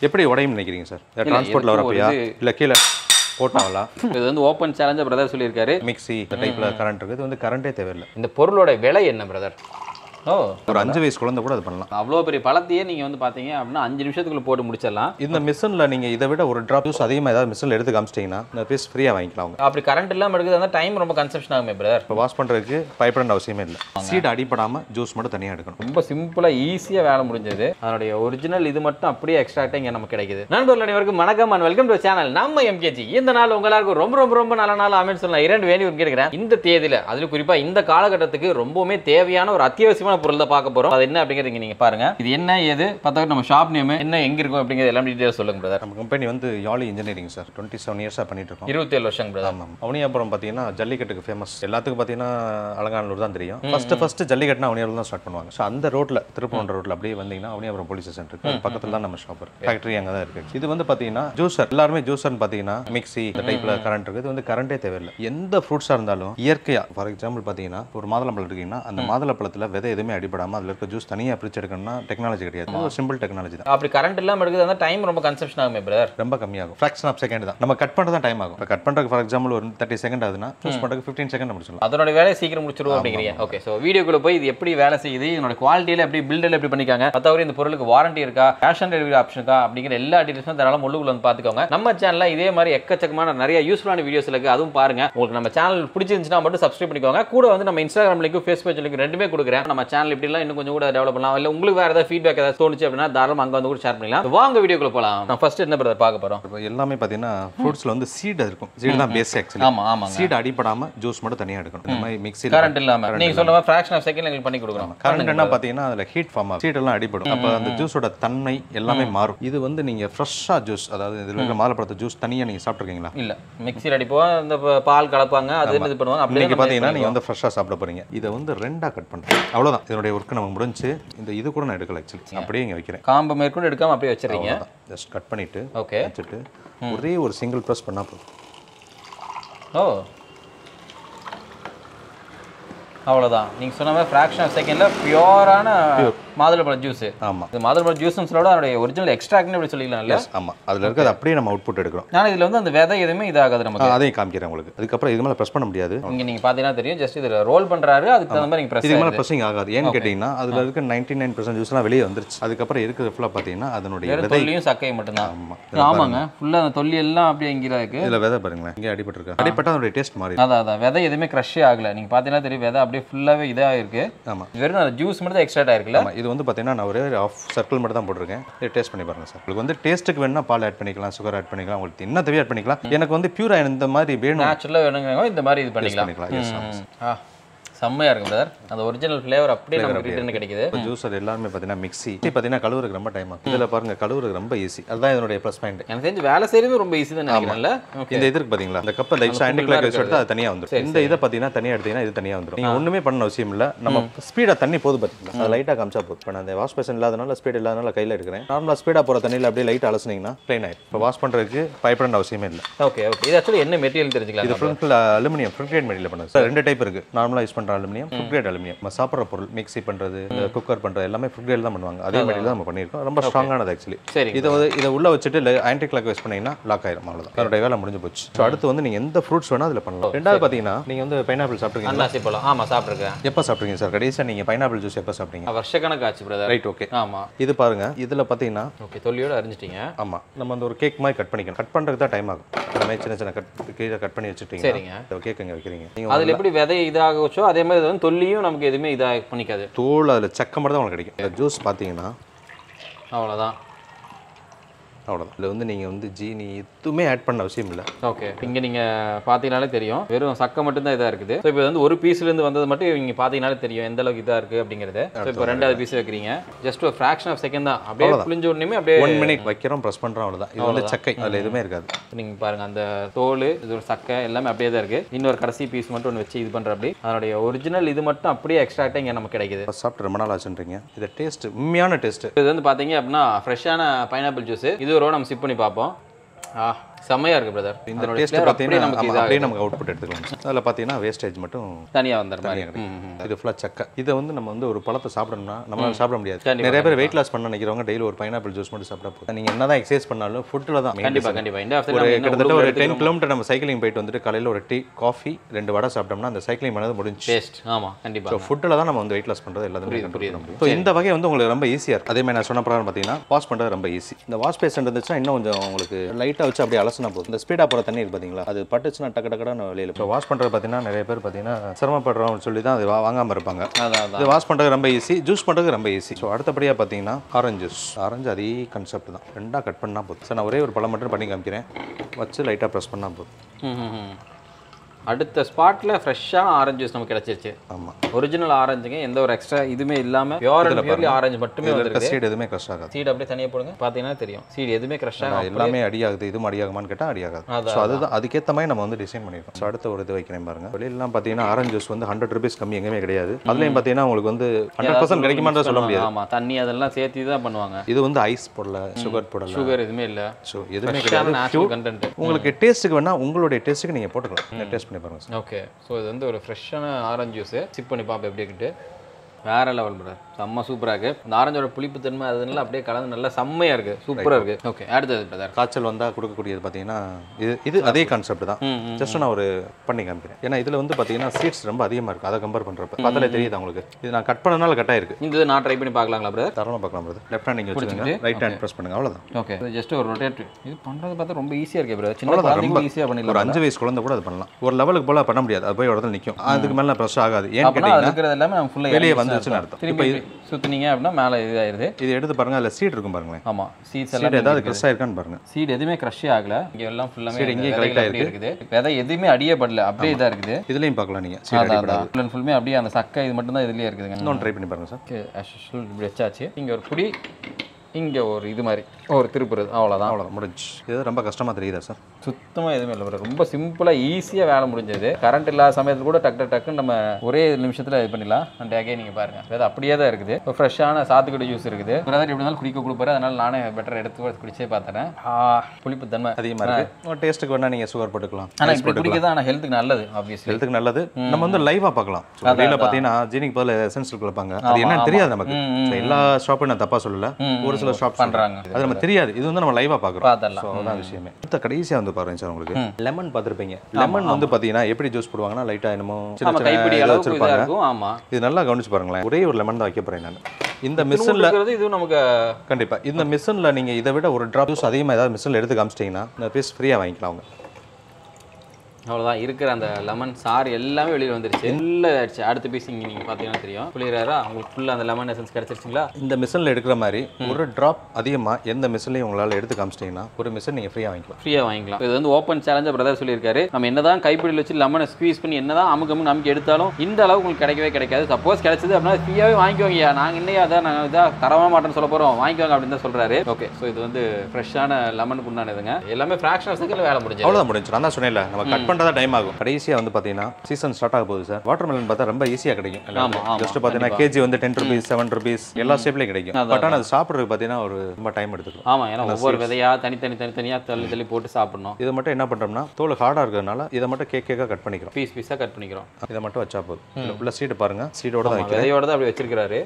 எப்படி உடையும் நினைக்கிறீங்க சார் டிரான்ஸ்போர்ட்டில் எனக்கு ஒரு வரப்பையா இது- இல்லை கீழே போட்டாங்களா இது வந்து ஓப்பன் சேலஞ்சா பிரதர் சொல்லியிருக்காரு மிக்ஸி இந்த டைப்பில் கரண்ட் இருக்குது இது வந்து கரண்டே தேவையில்லை இந்த பொருளோட விலை என்ன பிரதர் ஓ ஒரு அஞ்சு வயசு குழந்தை கூட அது பண்ணலாம் அவ்வளோ பெரிய பழத்தையே நீங்கள் வந்து பார்த்தீங்க அப்படின்னா அஞ்சு நிமிஷத்துக்குள்ள போட்டு முடிச்சிடலாம் இந்த மிஷினில் நீங்கள் இதை விட ஒரு ட்ராப் ஜூஸ் அதிகமாக ஏதாவது மிஷினில் எடுத்து காமிச்சிட்டிங்கன்னா இந்த பீஸ் ஃப்ரீயாக வாங்கிக்கலாம் அவங்க அப்படி கரண்ட் இல்லாமல் எடுக்குது அந்த டைம் ரொம்ப கன்சப்ஷன் ஆகுமே பிரதர் இப்போ வாஷ் பண்ணுறதுக்கு பயப்பட அவசியமே இல்லை சீடு அடிப்படாமல் ஜூஸ் மட்டும் தனியாக எடுக்கணும் ரொம்ப சிம்பிளாக ஈஸியாக வேலை முடிஞ்சது அதனுடைய ஒரிஜினல் இது மட்டும் அப்படியே எக்ஸ்ட்ராக்டாக இங்கே நமக்கு கிடைக்குது நண்பர்கள் அனைவருக்கும் வணக்கம் அண்ட் வெல்கம் டு சேனல் நம்ம எம்கேஜி இந்த நாள் உங்களுக்கு ரொம்ப ரொம்ப ரொம்ப நல்ல நாள் அமைன்னு சொல்லலாம் இரண்டு வேண்டி கேட்கிறேன் இந்த தேதியில் அதில் குறிப்பாக இந்த காலகட்டத்துக்கு ரொம்பவுமே தேவையான ஒரு அத்தியாவசியமான பொருள் தான் பார்க்க போகிறோம் அது என்ன அப்படிங்கிறது இங்க நீங்க பாருங்க இது என்ன ஏது பார்த்தா நம்ம ஷாப் நேம் என்ன எங்க இருக்கும் அப்படிங்கிறது எல்லாம் டீட்டெயில் சொல்லுங்க பிரதர் நம்ம கம்பெனி வந்து Yali engineering sir twenty seven இயர்ஸாக பண்ணிட்டு இருக்கோம் இருபத்தேழு வருஷம் பிரதர் ஆமாம் அவனியாபுரம் பார்த்தீங்கன்னா ஜல்லிக்கட்டுக்கு ஃபேமஸ் எல்லாத்துக்கும் பார்த்தீங்கன்னா அலங்காநல்லூர் தான் தெரியும் ஃபர்ஸ்ட் ஃபர்ஸ்ட் ஜல்லிக்கட்டுனா அவனியாபுரம் தான் ஸ்டார்ட் பண்ணுவாங்க ஸோ அந்த ரோட்டில் திருப்பூர் ரோட்டில் அப்படியே வந்தீங்கன்னா அவனியாபுரம் போலீஸ் ஸ்டேஷன் இருக்கு அது பக்கத்தில் தான் நம்ம ஷாப் இருக்கு ஃபேக்ட்ரி அங்கே தான் இருக்கு இது வந்து பார்த்தீங்கன்னா ஜூசர் எல்லாருமே ஜூசர்னு பார்த்தீங்கன்னா மிக்ஸி இந்த டைப்பில் கரண்ட் இருக்குது இது வந்து கரண்டே தேவையில்லை எந்த ஃப்ரூட்ஸாக இருந்தாலும் இயற்கையாக ஃபார் எக்ஸாம்பிள் பார்த்தீங்கன்னா ஒரு மாதுளம்பழம் எடுத்தீங்கன்னா அந்த மாதுளப்பழத்தில் விதை எதுவுமே அடிபடாமல் அதில் இருக்க ஜூஸ் தனியாக பிரிச்சு எடுக்கணும்னா டெக்னாலஜி கிடையாது இது ஒரு சிம்பிள் டெக்னாலஜி தான் அப்படி கரண்ட் இல்லாமல் எடுக்குது அந்த டைம் ரொம்ப கன்சப்ஷன் ஆகுமே பிரதர் ரொம்ப கம்மியாகும் ஃப்ராக்ஷன் ஆஃப் செகண்ட் தான் நம்ம கட் பண்ணுறது தான் டைம் ஆகும் இப்போ கட் பண்ணுறதுக்கு ஃபார் எக்ஸாம்பிள் ஒரு தேர்ட்டி செகண்ட் ஆகுதுன்னா சூஸ் பண்ணுறதுக்கு ஃபிஃப்டீன் செகண்ட் முடிச்சிடலாம் அதனோட வேலையை சீக்கிரம் முடிச்சிருவோம் அப்படிங்கிறீங்க ஓகே ஸோ வீடியோக்குள்ள போய் இது எப்படி வேலை செய்யுது இதனோட குவாலிட்டியில் எப்படி பில்டில் எப்படி பண்ணிக்காங்க மற்றவரை இந்த பொருளுக்கு வாரண்டி இருக்கா கேஷ் ஆன் டெலிவரி ஆப்ஷன் இருக்கா அப்படிங்கிற எல்லா டீட்டெயில்ஸும் தராலும் உள்ளுக்குள்ள வந்து பார்த்துக்கோங்க நம்ம சேனலில் இதே மாதிரி எக்கச்சக்கமான நிறைய யூஸ்ஃபுல்லான வீடியோஸ் இருக்கு அதுவும் பாருங்க உங்களுக்கு நம்ம சேனல் பிடிச்சிருந்துச்சுன்னா மட்டும் சப்ஸ்கிரைப் பண்ணிக்கோங்க கூட வந்து நம்ம இன்ஸ்டாகிராம் லிங்க் ஃபேஸ்புக் லிங்க் ரெண்டுமே கொடுக்குறேன் நம்ம சேனல் இப்படிலாம் இன்னும் கொஞ்சம் கூட டெவலப் பண்ணலாம் இல்லை உங்களுக்கு வேறு ஏதாவது ஃபீட்பேக் ஏதாவது தோணுச்சு அப்படின்னா தாராளமாக அங்கே வந்து கூட ஷேர் பண்ணிக்கலாம் வாங்க வீடியோக்குள்ள போகலாம் நான் ஃபர்ஸ்ட் என்ன பிரதர் பார்க்க போகிறோம் இப்போ எல்லாமே பார்த்தீங்கன்னா ஃப்ரூட்ஸில் வந்து சீடு இருக்கும் சீடு தான் பேஸ் ஆக்சுவலி ஆமாம் ஆமாங்க சீடு அடிப்படாமல் ஜூஸ் மட்டும் தனியாக எடுக்கணும் இந்த மாதிரி மிக்ஸியில் கரண்ட் இல்லாமல் நீங்கள் சொல்ல மாதிரி ஃப்ராக்ஷன் ஆஃப் செகண்ட் எங்களுக்கு பண்ணி கொடுக்குறோம் கரண்ட் என்ன பார்த்தீங்கன்னா அதில் ஹீட் ஃபார்ம் ஆகும் சீடெல்லாம் அடிபடும் அப்போ அந்த ஜூஸோட தன்மை எல்லாமே மாறும் இது வந்து நீங்கள் ஃப்ரெஷ்ஷாக ஜூஸ் அதாவது இதில் இருக்க மாதுளப்பழத்தை ஜூஸ் தனியாக நீங்கள் சாப்பிட்ருக்கீங்களா இல்ல மிக்ஸியில் அடிப்போம் இந்த ப- பால் கலப்பாங்க அது இது பண்ணுவாங்க அப்படியே இன்னைக்கு நம்ம பார்த்தீங்கன்னா நீங்கள் வந்து ஃப்ரெஷ்ஷாக சாப்பிட போறீங்க இதை வந்து ரெண்டாக கட் பண்ணுறேன் அவ்வளோதான் இதனுடைய ஒர்க் நமக்கு முடிஞ்சு இந்த இது கூட நான் எடுக்கல ஆக்சுவலி அப்படியே இங்கே வைக்கிறேன் காம்பு மேற்கொண்டு எடுக்காம அப்படியே வச்சிடுறீங்க ஜஸ்ட் கட் பண்ணிட்டு ஓகே வச்சுட்டு ஒரே ஒரு சிங்கிள் ப்ரெஸ் பண்ணால் போதும் ஓ அவ்வளோதான் நீங்கள் சொன்ன மாதிரி ஃப்ராக்ஷன் ஆஃப் செகண்டில் பியூரான மாதுளம்பழம் ஜூஸ் ஆமாம் இது மாதுளம்பழம் ஜூஸ்னு சொல்லோட அதனுடைய ஒரிஜினல் எக்ஸ்ட்ராக்ட்னு அப்படி சொல்லிக்கலாம்ல ஆமாம் அதில் இருக்கிறது அப்படியே நம்ம அவுட்புட் எடுக்கிறோம் ஆனால் இதில் வந்து அந்த விதை எதுவுமே இதாகாது நமக்கு ஆ, அதையும் காமிக்கிறேன் உங்களுக்கு அதுக்கப்புறம் இது மேலே ப்ரெஸ் பண்ண முடியாது இங்கே நீங்கள் பார்த்தீங்கன்னா தெரியும் ஜஸ்ட் இதில் ரோல் பண்ணுறாரு அதுக்கு தகுந்த மாதிரி நீங்கள் ப்ரெஸ் இதுக்கு மேலே ப்ரெஸ்ஸிங் ஆகாது ஏன்னு கேட்டிங்கன்னா அதில் இருக்க நைன்டி நைன் பர்சன்ட் ஜூஸ்லாம் வெளியே வந்துருச்சு அதுக்கப்புறம் இருக்கிறது ஃபுல்லாக பார்த்தீங்கன்னா அதனுடைய வெறும் விதை தொல்லியும் சக்கையும் மட்டும்தான் ஆமாம் ஆமாங்க ஃபுல்லாக அந்த தொல்லி எல்லாம் அப்படியே இங்கே தான் இருக்கு இதில் விதை பாருங்களேன் இங்கே அடிபட்டிருக்கா அடிப்பட்டா அதனுடைய டேஸ்ட் மாறி அதான் அதான் விதை எதுவுமே க்ரஷ்ஷே ஆகல நீங்கள் பார்த்தீங்கன்னா தெரியும் விதை அப்படியே ஃபுல்லாகவே இதாக இருக்கு ஆமாம் வெறும் அந்த ஜூஸ் மட்டும் தான் எக்ஸ்ட்ராக்ட் ஆயிருக்குல்ல ஆமாம் இது வந்து பார்த்தீங்கன்னா நான் ஒரே ஆஃப் சர்க்கிள் மட்டும் தான் போட்டிருக்கேன் இதை டேஸ்ட் பண்ணி பாருங்க சார் உங்களுக்கு வந்து டேஸ்ட்டுக்கு வேணும்னா பால் ஆட் பண்ணிக்கலாம் சுகர் ஆட் பண்ணிக்கலாம் உங்களுக்கு என்ன தேவையோ ஆட் பண்ணிக்கலாம் எனக்கு வந்து பியூராக இந்த மாதிரி வேணும் நேச்சுரலாக வேணுங்க இந்த மாதிரி இது பண்ணிக்கலாம் பண்ணிக்கலாம் yes, ஆமாம். ம். ஆ செம்மையா இருக்கு பிரதர் அந்த ஒரிஜினல் ஃப்ளேவர் அப்படியே நமக்கு ரிட்டர்ன் கிடைக்குது இப்போ ஜூஸர் எல்லாருமே பார்த்தீங்கன்னா மிக்ஸி பார்த்தீங்கன்னா கழுவுறதுக்கு ரொம்ப டைம் ஆகும் இதில் பாருங்க கழுவுறதுக்கு ரொம்ப ஈஸி அதுதான் இதனுடைய ப்ளஸ் பாயிண்ட் எனக்கு தெரிஞ்சு வேலை செய்யறது ரொம்ப ஈஸி தான் நினைக்கிறேன்ல ஓகே இந்த இது இருக்கு பாத்தீங்களா இந்த கப்பை லைட் ஆன்டி கிளாக் வச்சு எடுத்து அது தனியாக வந்துடும் இந்த இதை பார்த்தீங்கன்னா தனியாக எடுத்தீங்கன்னா இது தனியாக வந்துடும் நீங்கள் ஒன்றுமே பண்ண அவசியம் இல்லை நம்ம ஸ்பீடாக தண்ணி போது பார்த்தீங்களா அது லைட்டாக காமிச்சா போதும் இப்போ நான் அந்த வாஷ் பேஷன் இல்லாதனால ஸ்பீட் இல்லாதனால கையில் எடுக்கிறேன் நார்மலாக ஸ்பீடாக போகிற தண்ணியில் அப்படியே லைட் அலசுனீங்கன்னா ப்ளைன் ஆயிடும் இப்போ வாஷ் பண்ணுறதுக்கு பயப்பட அவசியமே இல்லை ஓகே ஓகே இது ஆக்சுவலி என்ன மெட்டீரியல் தெரிஞ்சுக்கலாம் இது front aluminium front grade material பண்ணுது சார் ரெண்டு டைப் இருக்கு நார்மலாக யூஸ் பண்ணுற அலுமினியம் ஃபுட் கிரேட் அலுமினியம் நம்ம சாப்பிட்ற பொருள் மிக்ஸி பண்ணுறது இந்த குக்கர் பண்ணுறது எல்லாமே ஃபுட் கிரேட் தான் பண்ணுவாங்க அதே மெட்டீரியல் தான் நம்ம பண்ணியிருக்கோம் ரொம்ப ஸ்ட்ராங்கானது ஆக்சுவலி சரி இதை வந்து இதை உள்ள வச்சுட்டு ஆன்டி கிளாக் யூஸ் பண்ணீங்கன்னா லாக் ஆயிரும் அவ்வளோதான் அதோட வேலை முடிஞ்சு போச்சு ஸோ அடுத்து வந்து நீங்கள் எந்த ஃப்ரூட்ஸ் வேணா அதில் பண்ணலாம் ரெண்டாவது பார்த்தீங்கன்னா நீங்கள் வந்து பைனாப்பிள் சாப்பிட்ருக்கீங்க அன்னாசி பழம் ஆமா சாப்பிட்ருக்கேன் எப்போ சாப்பிட்றீங்க சார் கடைசியாக நீங்கள் பைனாப்பிள் ஜூஸ் எப்போ சாப்பிட்டீங்க வருஷக்கணக்கு ஆச்சு பிரதர் ரைட் ஓகே ஆமா இது பாருங்க இதில் பார்த்தீங்கன்னா ஓகே தொல்லியோட அறிஞ்சிட்டீங்க ஆமாம் நம்ம அந்த ஒரு கேக் மாதிரி கட் பண்ணிக்கணும் கட் பண்ணுறதுக்கு தான் டைம் ஆகும் இந்த மாதிரி சின்ன சின்ன கட் கீழே கட் பண்ணி வச்சுட்டீங்க சரிங்க. கேக் இங்கே வைக்கிறீங்க நீங்கள் அதுல எப்படி விதை இதாக வச்சோ அதே மாதிரி இது வந்து தொல்லியும் நமக்கு எதுவுமே இதாக பண்ணிக்காது தோல் அதில் சக்க மட்டும் தான் உங்களுக்கு கிடைக்கும் இந்த ஜூஸ் பார்த்தீங்கன்னா அவ்வளவுதான் அவ்வளோதான் இதில் வந்து நீங்கள் வந்து ஜீனி எதுவுமே ஆட் பண்ண அவசியம் இல்லை ஓகே இங்க நீங்க பாத்தீங்கனாலே தெரியும் வெறும் சக்கை மட்டும் தான் இதா இருக்குது ஸோ இப்போ வந்து ஒரு பீஸ்ல இருந்து வந்தது மட்டும் இங்க பாத்தீங்கனாலே தெரியும் எந்த அளவுக்கு இதா இருக்கு அப்படிங்கிறது ஸோ இப்போ ரெண்டாவது பீஸ் வைக்கிறீங்க ஜஸ்ட் ஒரு ஃபிராக்ஷன் ஆஃப் செகண்ட் தான் அப்படியே புளிஞ்ச உடனே அப்படியே ஒன் மினிட் வைக்கிறோம் ப்ரெஸ் பண்ணுறோம் அவ்வளோதான் இது வந்து சக்கை அதில் எதுவுமே இருக்காது நீங்க பாருங்க அந்த தோல் இது ஒரு சக்கை எல்லாமே அப்படியே தான் இருக்கு இன்னொரு கடைசி பீஸ் மட்டும் ஒன்று வச்சு இது பண்ற அப்படி அதனுடைய ஒரிஜினல் இது மட்டும் அப்படியே எக்ஸ்ட்ராக்டாக இங்க நமக்கு கிடைக்குது இப்போ சாப்பிட்டு ரொம்ப நாள் ஆச்சுன்றீங்க இது டேஸ்ட் உண்மையான டேஸ்ட் இது வந்து பாத்தீங்க அப்படின்னா ஃப்ரெஷ்ஷான பைனாப்பிள் ஜூஸ் இது ஒரு நம்ம சிப் பண்ணி பார்ப்போம் ஆ செம்மையா இருக்கு பிரதர் இந்த டேஸ்ட் பார்த்தீங்கன்னா ஆமா, அப்படியே நமக்கு அவுட்புட் எடுத்துக்கலாம் அதில் பார்த்தீங்கன்னா வேஸ்டேஜ் மட்டும் தனியா வந்துடுற மாதிரி தனியாக ம், ம். இது ஃபுல்லாக சக்கை இதை வந்து நம்ம வந்து ஒரு பழத்தை சாப்பிடணும்னா நம்மளால சாப்பிட முடியாது கண்டிப்பா, நிறைய பேர் வெயிட் லாஸ் பண்ண நினைக்கிறவங்க டெய்லி ஒரு பைனாப்பிள் ஜூஸ் மட்டும் சாப்பிட்டா போதும் நீங்கள் என்னதான் எக்ஸசைஸ் பண்ணாலும் ஃபுட்டில் தான் main கண்டிப்பா difference. கண்டிப்பா இந்த ஒரு கிட்டத்தட்ட ஒரு டென் கிலோமீட்டர் நம்ம சைக்கிளிங் போயிட்டு வந்துட்டு காலையில் ஒரு டீ காஃபி ரெண்டு வடை சாப்பிட்டோம்னா அந்த சைக்கிளிங் பண்ணது முடிஞ்சு டேஸ்ட் ஆமா கண்டிப்பா ஸோ ஃபுட்டில் தான் நம்ம வந்து வெயிட் லாஸ் பண்ணுறது எல்லாத்தையுமே புரியுது, control பண்ண புரியுது. முடியும் ஸோ இந்த வகை வந்து உங்களுக்கு ரொம்ப ஈஸியாக இருக்கும் அதே மாதிரி நான் சொன்ன பிரகாரம் பார்த்தீங்கன்னா வாஷ் பண்ணுறது ரொம்ப ஈஸி இந்த வாஷ் பேஸ்ட் இருந்துச்சுன்னா இன்னும் கொஞ்சம் உங்களுக்கு லைட்டாக வச்சு அப்படியே அலசினா போதும் இந்த ஸ்பீடாக போகிற தண்ணி இருக்கு பார்த்தீங்களா அது பட்டுச்சுன்னா டக்கு டக்குன்னு வெளியில் இப்போ வாஷ் பண்ணுறது பார்த்தீங்கன்னா நிறைய பேர் பார்த்தீங்கன்னா சிரமப்படுறோம்னு சொல்லி தான் அது வா- வாங்காம இருப்பாங்க அதான் அதான் இது வாஷ் பண்ணுறது ரொம்ப ஈஸி ஜூஸ் பண்ணுறது ரொம்ப ஈஸி ஸோ அடுத்தபடியாக பார்த்தீங்கன்னா ஆரஞ்சு ஜூஸ் ஆரஞ்சு அதே கான்செப்ட் தான் ரெண்டாக கட் பண்ணால் போதும் சார் நான் ஒரே ஒரு பழம் மட்டும் பண்ணி காமிக்கிறேன் வச்சு லைட்டாக ப்ரெஸ் பண்ணால் போதும் ம், ம், ம். அடுத்த ஸ்பாட்ல ஃப்ரெஷ்ஷான ஆரஞ்சு ஜூஸ் நமக்கு கிடைச்சிருச்சு ஆமாம் ஒரிஜினல் ஆரஞ்சுங்க எந்த ஒரு எக்ஸ்ட்ரா இதுவுமே இல்லாம பியூர் அண்ட் பியூர்லி ஆரஞ்சு மட்டுமே இதில் இருக்க வந்திருக்கு சீடு எதுவுமே க்ரஷ் ஆகாது சீட் அப்படியே தனியாக போடுங்க பார்த்தீங்கன்னா தெரியும் சீட் எதுவுமே க்ரஷ் ஆகும் எல்லாமே அடியாகுது இதுவும் அடியாகுமான்னு கேட்டால் அடியாகாது அதான், ஸோ அதுதான் அதுக்கேற்ற மாதிரி நம்ம வந்து டிசைன் பண்ணியிருக்கோம் ஸோ அடுத்த ஒரு இது வைக்கிறேன் பாருங்க வெளியிலலாம் பார்த்தீங்கன்னா ஆரஞ்சு ஜூஸ் வந்து ஹண்ட்ரட் ருபீஸ் கம்மி எங்கேயுமே கிடையாது அதுலேயும் பார்த்தீங்கன்னா உங்களுக்கு வந்து ஹண்ட்ரட் பர்சன்ட் கிடைக்குமான்னு சொல்ல முடியாது ஆமா தண்ணி அதெல்லாம் சேர்த்து தான் பண்ணுவாங்க இது வந்து ஐஸ் போடல சுகர் போடல சுகர் எதுவுமே இல்ல ஸோ எதுவுமே ஃப்ரெஷ்ஷான கிடையாது நேச்சுரல் கண்டென்ட் உங்களுக்கு டேஸ்ட்டுக்கு வேணா உங்களுடைய டேஸ்ட்டுக்கு நீங்கள் போட்டுக்கலாம் டேஸ்ட் பண்ணி பாருங்க சார் ஓகே ஸோ இது வந்து ஒரு ஃப்ரெஷ்ஷான ஆரஞ்சு ஜூஸ் சிப் பண்ணி பார்ப்போம் எப்படி இருக்குட்டு வேற லெவல் பிரதர் செம்ம சூப்பரா இருக்கு இந்த ஆரஞ்சோட புளிப்பு தன்மை அதனால அப்படியே கலந்து நல்லா செம்மையா இருக்கு சூப்பரா இருக்கு ஓகே அடுத்தது பிரதர் காய்ச்சல் வந்தால் கொடுக்கக்கூடியது பார்த்தீங்கன்னா இது இது அதே கான்செப்ட் தான் ம், ம். ஜஸ்ட் நான் ஒரு பண்ணி காமிக்கிறேன் ஏன்னா இதில் வந்து பார்த்தீங்கன்னா சீட்ஸ் ரொம்ப அதிகமாக இருக்குது அதை கம்பேர் பண்ணுறப்ப பார்த்தாலே தெரியுது உங்களுக்கு இது நான் கட் பண்ணனால கட் ஆயிருக்கு இந்த இது நான் ட்ரை பண்ணி பார்க்கலாங்களா பிரதர் தரமாக பார்க்கலாம் brother. லெஃப்ட் ஹேண்ட் நீங்கள் வச்சுக்கோங்க ரைட் ஹேண்ட் ப்ரெஸ் பண்ணுங்க அவ்வளோதான் ஓகே இது ஜஸ்ட் ஒரு ரொட்டேட் இது பண்றது பார்த்தா ரொம்ப ஈஸியா இருக்கு பிரதர் சின்ன அவ்வளவுதான், குழந்தைங்க ரொம்ப ஈஸியா ஒரு பண்ணிடலாம் அஞ்சு வயசு குழந்தை கூட அது பண்ணலாம் ஒரு லெவலுக்கு போல பண்ண முடியாது அது போய் ஒரு இடத்துல நிற்கும் அதுக்கு மேலே ப்ரெஸ் ஆகாது ஏன்னு அப்பனா அது கேட்டிங்கன்னா இருக்கிறது எல்லாமே நம்ம ஃபுல்லா வெளியே வந்துருச்சுன்னு அர்த்தம். திருப்பி சுத்துனீங்க அப்படின்னா மேல இதாயிருது இது எடுத்து பாருங்க அதில் சீட் இருக்கும் பாருங்களேன் ஆமா சீட்ஸ் சீட் எல்லாம் ஏதாவது க்ரெஸ் ஆயிருக்கான்னு பாருங்க சீட் எதுவுமே க்ரஷ் ஆகல இங்க எல்லாம் ஃபுல்லாமே Seed இங்கேயே விதைகள் collect அப்படியே இருக்குது விதை எதுவுமே அடியே படல அப்படியே இதா இருக்குது இதுலேயும் பார்க்கலாம் நீங்கள் சீட் அதான் அடிப்படாது அதான் ஃபுல் அண்ட் ஃபுல்லுமே அப்படியே அந்த சக்கை இது மட்டும் தான் இதுலயே இருக்குதுங்க இன்னொன்று ட்ரை பண்ணி பாருங்க சார் ஓகே as usual இப்படி வச்சாச்சு இங்க ஒரு புடி இங்க ஒரு இது மாதிரி ஒரு திருப்புறது அவ்வளவுதான் அவ்வளோதான் முடிஞ்சு இது ரொம்ப கஷ்டமாக தெரியுதா சார் சுத்தமா எதுவுமே இல்லை bro. ரொம்ப சிம்பிளா ஈஸியா வேலை முடிஞ்சது கரண்ட் இல்லாத சமயத்துல கூட டக்கு டக்குன்னு நம்ம ஒரே நிமிஷத்துல இது பண்ணிடலாம் அண்ட் அகே நீங்க பாருங்க அது அப்படியே தான் இருக்குது இப்போ ஃப்ரெஷ்ஷான சாத்துக்குடி ஜூஸ் இருக்குது பிரதர் எப்படி இருந்தாலும் குடிக்க கொடுப்பாரு அதனால நானே பெட்டர் எடுத்து குடிச்சே பார்த்துறேன் ஆ புளிப்பு தன்மை அதிகமாக இருக்குது உங்கள் டேஸ்ட்டுக்கு வேணால் நீங்கள் சுகர் போட்டுக்கலாம் ஆனா இப்படி குடிக்கிறது ஆனா ஹெல்த்துக்கு நல்லது ஆப்வியஸ்லி ஹெல்த்துக்கு நல்லது நம்ம வந்து லைவாக பார்க்கலாம் வெளியில் பார்த்தீங்கன்னா ஜீனிக்கு பதில் எசன்சியல் கொடுப்பாங்க அது என்னன்னு தெரியாது நமக்கு So, எல்லா ஷாப்பும் நான் தப்பாக சொல்லல ஒரு சில ஷாப் பண்றாங்க. அது நம்ம தெரியாது இது வந்து நம்ம லைவாக பார்க்குறோம் பார்த்தரலாம் ஸோ அதான் விஷயமே அடுத்த கடைசியாக வந்து பாருங்க சார் உங்களுக்கு லெமன் பார்த்துருப்பீங்க லெமன் வந்து பார்த்தீங்கன்னா எப்படி ஜூஸ் போடுவாங்கன்னா லைட்டாக என்னமோ சின்ன நம்ம சின்ன கைப்பிடி இதை அளவுக்கு இதா வச்சிருப்பாங்க இருக்கும் ஆமா இது நல்லா கவனிச்சு பாருங்களேன் ஒரே ஒரு லெமன் தான் வைக்க போறேன் நான் இந்த மிஷினில் மிஷின்ல இது நமக்கு கண்டிப்பா இந்த மிஷினில் நீங்க இதை விட ஒரு ட்ராப் ஜூஸ் அதிகமாக ஏதாவது மிஷினில் எடுத்து காமிச்சிட்டிங்கன்னா இந்த பீஸ் ஃப்ரீயாக வாங்கிக்கலாம் அவங்க அவ்வளவுதான் இருக்கிற அந்த லெமன் சாறு எல்லாமே வெளியில வந்துருச்சு எல்லாம் ஆயிடுச்சு அடுத்த பீஸ் இங்க நீங்க பாத்தீங்கன்னா தெரியும் புளியரா உங்களுக்கு ஃபுல்லா அந்த லெமன் எசன்ஸ் கிடைச்சிருச்சுங்களா இந்த மிஷினில் எடுக்கிற மாதிரி ஒரு ட்ராப் அதிகமாக எந்த மிஷின்லையும் உங்களால் எடுத்து காமிச்சிட்டிங்கன்னா ஒரு மிஷின் நீங்கள் ஃப்ரீயாக வாங்கிக்கலாம் ஃப்ரீயாக வாங்கிக்கலாம் இது வந்து ஓப்பன் சேலஞ்சாக பிரதர் சொல்லியிருக்காரு நம்ம என்னதான் கைப்பிடியில் வச்சு லெமனை ஸ்குவீஸ் பண்ணி என்னதான் அமுக்கு அமுக்கு நமக்கு எடுத்தாலும் இந்த அளவுக்கு உங்களுக்கு கிடைக்கவே கிடைக்காது சப்போஸ் கிடைச்சது அப்படின்னா ஃப்ரீயாகவே வாங்கிக்கோங்கய்யா நாங்கள் இன்னையா அதான் நாங்கள் இதாக தரவே மாட்டேன்னு சொல்ல போகிறோம் வாங்கிக்கோங்க அப்படின்னு தான் சொல்கிறாரு ஓகே ஸோ இது வந்து ஃப்ரெஷ்ஷான லெமனுக்கு உண்டானதுங்க எல்லாமே ஃப்ராக்ஷன் செகண்டில் வேலை முடிஞ்சது அவ்வளோதான் முடிஞ்சு நான் தான் சொன்னேன்ல நம்ம கட் பண்ணுறதா டைம் ஆகும் கடைசியாக வந்து பார்த்தீங்கன்னா சீசன் ஸ்டார்ட் ஆக போகுது சார் வாட்டர் மெலன் பார்த்தா ரொம்ப ஈஸியாக கிடைக்கும் ஆமா, ஆமா, ஜஸ்ட் பார்த்தீங்கன்னா கேஜி வந்து டென் ருபீஸ் செவன் ருபீஸ் எல்லா ஷேப்லையும் கிடைக்கும் பட் ஆனால் அது சாப்பிட்றதுக்கு பார்த்தீங்கன்னா ஒரு ரொம்ப டைம் எடுத்துக்கும் ஆமாம் ஏன்னா ஒவ்வொரு விதையா தனித்தனி தனித்தனியாக தள்ளி தள்ளி போட்டு சாப்பிடணும் இதை மட்டும் என்ன பண்ணுறோம்னா தோல் ஹார்டாக இருக்கிறதுனால இதை மட்டும் கேக் கேக்காக கட் பண்ணிக்கிறோம் பீஸ் பீஸாக கட் பண்ணிக்கிறோம் இதை மட்டும் வச்சா போதும் இதுல உள்ள சீடு பாருங்க சீடோட தான் ஆமா, வைக்கிறேன் விதையோட தான் அப்படி வச்சிருக்கிறாரு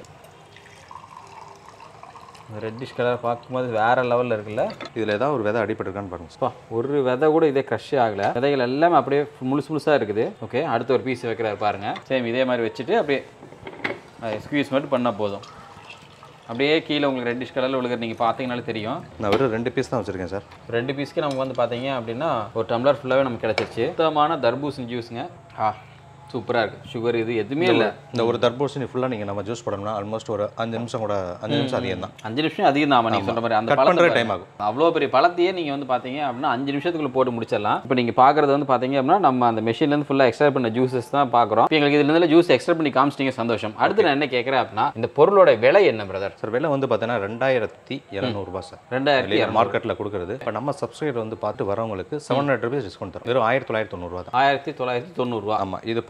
ரெட்டிஷ் கலர் பார்க்கும்போது வேற லெவலில் இருக்குல்ல இதில் ஏதாவது ஒரு விதை அடிபட்டிருக்கான்னு பாருங்க அப்பா ஒரு விதை கூட இதே க்ரஷ் ஆகல விதைகள் எல்லாமே அப்படியே முழுசு முழுசாக இருக்குது ஓகே அடுத்து ஒரு பீஸ் வைக்கிறாரு பாருங்க சேம் இதே மாதிரி வச்சுட்டு அப்படியே ஸ்குவீஸ் மட்டும் பண்ணால் போதும் அப்படியே கீழே உங்களுக்கு ரெட்டிஷ் கலரில் விழுகிற நீங்கள் பார்த்தீங்கனாலே தெரியும் நான் வெறும் ரெண்டு பீஸ் தான் வச்சிருக்கேன் சார் ரெண்டு பீஸ்க்கு நமக்கு வந்து பார்த்தீங்க அப்படின்னா ஒரு டம்ளர் ஃபுல்லாகவே நமக்கு கிடச்சிருச்சு சுத்தமான தர்பூசணி ஜூஸுங்க ஆ சூப்பராக இருக்குது சுகர் இது எதுவுமே இல்லை இந்த ஒரு தர்பூசணி ஃபுல்லாக நீங்கள் நம்ம ஜூஸ் போடணும்னா ஆல்மோஸ்ட் ஒரு அஞ்சு நிமிஷம் கூட அஞ்சு நிமிஷம் அதிகம் தான் அஞ்சு நிமிஷம் அதிகம் தான் நீங்கள் சொல்ற மாதிரி அந்த கட் பழத்தை பண்ணுற பாருங்க. டைம் ஆகும் அவ்வளோ பெரிய பழத்தையே நீங்கள் வந்து பார்த்தீங்க அப்படின்னா அஞ்சு நிமிஷத்துக்குள்ள போட்டு முடிச்சிடலாம் இப்போ நீங்கள் பார்க்குறது வந்து பார்த்தீங்க அப்படின்னா நம்ம அந்த மெஷின்லேருந்து ஃபுல்லாக எக்ஸ்ட்ரா பண்ண ஜூஸஸ் தான் பார்க்குறோம் இப்போ எங்களுக்கு இதுலேருந்து ஜூஸ் எக்ஸ்ட்ரா பண்ணி காமிச்சிட்டீங்க சந்தோஷம் அடுத்து நான் என்ன கேட்குறேன் அப்படின்னா இந்த பொருளோட விலை என்ன பிரதர் சார் விலை வந்து பார்த்தீங்கன்னா ரெண்டாயிரத்தி இரநூறுபா சார் ரெண்டாயிரத்தி வெளியே மார்க்கெட்டில் கொடுக்குறது இப்போ நம்ம சப்ஸ்கிரைபர் வந்து பார்த்து வரவங்களுக்கு செவன் ஹண்ட்ரட் ருபீஸ் டிஸ்கவுண்ட் தரும் வெறும் ஆயிரத்தி தொள்ளாயிரத்தி தொண்ணூறுவா தான் ஆயிரத்தி தொள்ளாயிரத்தி தொண்ணூறுரூவா ஆமாம் இது போக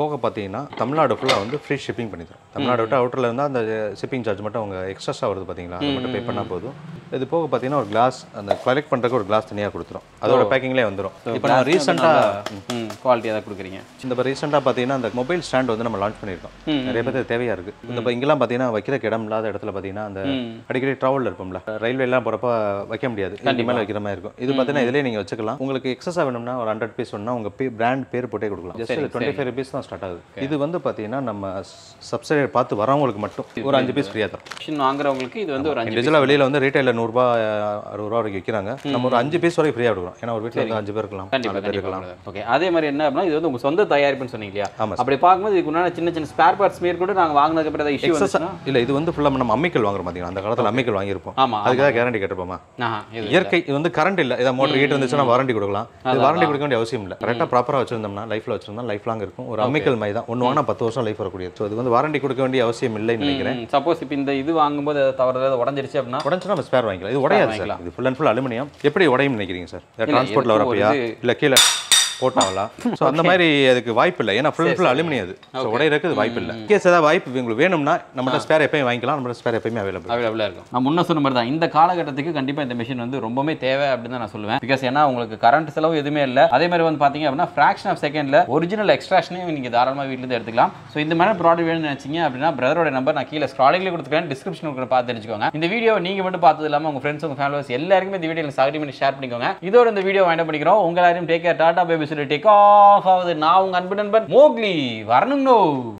போக பார்த்தீங்கன்னா தமிழ்நாடு ஃபுல்லாக வந்து ஃப்ரீ ஷிப்பிங் பண்ணி தரும் தமிழ்நாடு விட்டு அவுட்டரில் இருந்தால் அந்த ஷிப்பிங் சார்ஜ் மட்டும் அவங்க எக்ஸ்ட்ரா வருது பார்த்தீங்களா அது மட்டும் பே பண்ணால் போதும் இது போக பார்த்தீங்கன்னா ஒரு கிளாஸ் அந்த கலெக்ட் பண்ணுறதுக்கு ஒரு கிளாஸ் தனியாக கொடுத்துரும் அதோட பேக்கிங்லேயே வந்துடும் இப்போ நான் ரீசெண்டாக ம் குவாலிட்டியாக தான் கொடுக்குறீங்க இந்த இப்போ ரீசெண்டாக பார்த்தீங்கன்னா அந்த மொபைல் ஸ்டாண்ட் வந்து நம்ம லான்ச் பண்ணியிருக்கோம் நிறைய பேர் தேவையாக இருக்குது இந்த இப்போ இங்கெல்லாம் பார்த்தீங்கன்னா வைக்கிறக்கு இடம் இல்லாத இடத்துல பார்த்தீங்கன்னா அந்த அடிக்கடி ட்ராவலில் இருப்போம்ல ரயில்வே எல்லாம் போகிறப்ப வைக்க முடியாது கண்டி மேலே வைக்கிற மாதிரி இருக்கும் இது பார்த்தீங்கன்னா இதிலே நீங்கள் வச்சுக்கலாம் உங்களுக்கு எக்ஸஸாக வேணும்னா ஒரு ஹண்ட்ரட் பீஸ் வேணும்னா உங்கள் பே பிராண்ட் பேர் போட்டே கொடுக்கலாம் ஜஸ்ட் டுவெண்ட்டி ஃபைவ் ருபீஸ் தான் ஸ்டார்ட் ஆகுது இது வந்து பார்த்தீங்கன்னா நம்ம சப்சிடரி பார்த்து வரவங்களுக்கு மட்டும் ஒரு அஞ்சு பீஸ் ஃப்ரீயாக தரும் மிஷின் வாங்குறவங்களுக்கு இது வந்து ஒரு அஞ்சு டிஜிட்டலாக வெளியில் வந்து ரீட்டைலில் நூறுரூபா அறுபது ரூபா வரைக்கும் விற்கிறாங்க நம்ம ஒரு அஞ்சு பீஸ் வரைக்கும் ஃப்ரீயாக கொடுக்குறோம் ஏன்னா ஒரு வீட்டில் வந்து அஞ்சு பேர் இருக்கலாம் கண்டிப்பா நாலு பேர் கண்டிப்பா இருக்கலாம் ஓகே அதே மாதிரி என்ன அப்படின்னா இது வந்து உங்க சொந்த தயாரிப்புன்னு சொன்னீங்க இல்லையா ஆமா அப்படி பார்க்கும்போது இதுக்கு உண்டான சின்ன சின்ன ஸ்பேர் பார்ட்ஸ் மாரி கூட நாங்க வாங்கினதுக்கு அப்புறம் ஏதாவது இஷ்யூ வந்துச்சுன்னா இல்லை இது வந்து ஃபுல்லாக நம்ம அம்மிக்கல் வாங்குறோம் பார்த்தீங்களா அந்த காலத்தில் அம்மிக்கல் வாங்கியிருப்போம் ஆமா அதுக்கு தான் கேரண்டி கேட்டிருப்போமா ஆஹா, இது இயற்கை இது வந்து கரண்ட் இல்லை இதை மோட்டர் ஹீட் இருந்துச்சுன்னா வாரண்டி கொடுக்கலாம் இது வாரண்டி கொடுக்க வேண்டிய அவசியம் இல்லை கரெக்டாக ப்ராப்பராக வச்சிருந்தோம்னா லைஃப்ல வச்சிருந்தா லைஃப் லாங் இருக்கும் ஒரு அம்மிக்கல் மாதிரி தான் ஒன்று வாங்கினா பத்து வருஷம் லைஃப் வரக்கூடியது ஸோ இது வந்து வாரண்டி கொடுக்க வேண்டிய அவசியம் இல்லைன்னு நினைக்கிறேன் சப்போஸ் இப்போ இந்த இது வாங்கும்போது ஏதாவது தவறு ஏதாவது உடஞ்சிருச்சு அப்படின்னா உடஞ்சுனா நம்ம ஸ்பேர் வாங்கிக்கலாம் இது உடையாது சார் இது ஃபுல் அண்ட் ஃபுல் அலுமினியம் எப்படி உடையும் நினைக்கிறீங்க சார் டிரான்ஸ்போர்ட்டில் எதுக்கு ஒரு வரப்பையா இது- இல்லை கீழே போட்டாங்களா ஸோ அந்த மாதிரி அதுக்கு வாய்ப்பு இல்லை ஏன்னா ஃபுல் ஃபுல் அலுமினியம் அது ஸோ உடையிறதுக்கு இது வாய்ப்பு இல்லை கேஸ் ஏதாவது வாய்ப்பு உங்களுக்கு வேணும்னா நம்மகிட்ட ஸ்பேர் எப்பயும் வாங்கிக்கலாம் நம்மளோட ஸ்பேர் எப்பயுமே அவைலபிள் அவைலபிளாக இருக்கும் நான் முன்ன சொன்ன மாதிரி தான் இந்த காலகட்டத்துக்கு கண்டிப்பாக இந்த மிஷின் வந்து ரொம்பவே தேவை அப்படின்னு தான் நான் சொல்லுவேன் பிகாஸ் ஏன்னா உங்களுக்கு கரண்ட் செலவு எதுவுமே இல்லை அதே மாதிரி வந்து பார்த்தீங்க அப்படின்னா ஃப்ராக்ஷன் ஆஃப் செகண்டில் ஒரிஜினல் எக்ஸ்ட்ராக்ஷனையும் நீங்கள் தாராளமாக வீட்டிலேருந்து எடுத்துக்கலாம் ஸோ இந்த மாதிரி ப்ராடக்ட் வேணும்னு நினச்சிங்க அப்படின்னா பிரதரோட நம்பர் நான் கீழே ஸ்க்ராலிங்லேயே கொடுத்துருக்கேன் டிஸ்கிரிப்ஷன் கொடுக்குற பார்த்து தெரிஞ்சுக்கோங்க இந்த வீடியோ நீங்கள் மட்டும் பார்த்தது இல்லாமல் உங்கள் ஃப்ரெண்ட்ஸ் உங்கள் ஃபேமிலிஸ் எல்லாருக்குமே இந்த வீடியோ சகரி பண்ணி ஷேர் பண்ணிக்கோங்க இதோட இந்த வீடியோ வாங்க பண்ணிக்கிறோம் உங்க எல்லாரையும் டேக் கேர் டாடா பேபி சொல்லி டேக் ஆஃப் ஆகுது நான் உங்கள் அன்பு நண்பன் மோக்லி வரணும்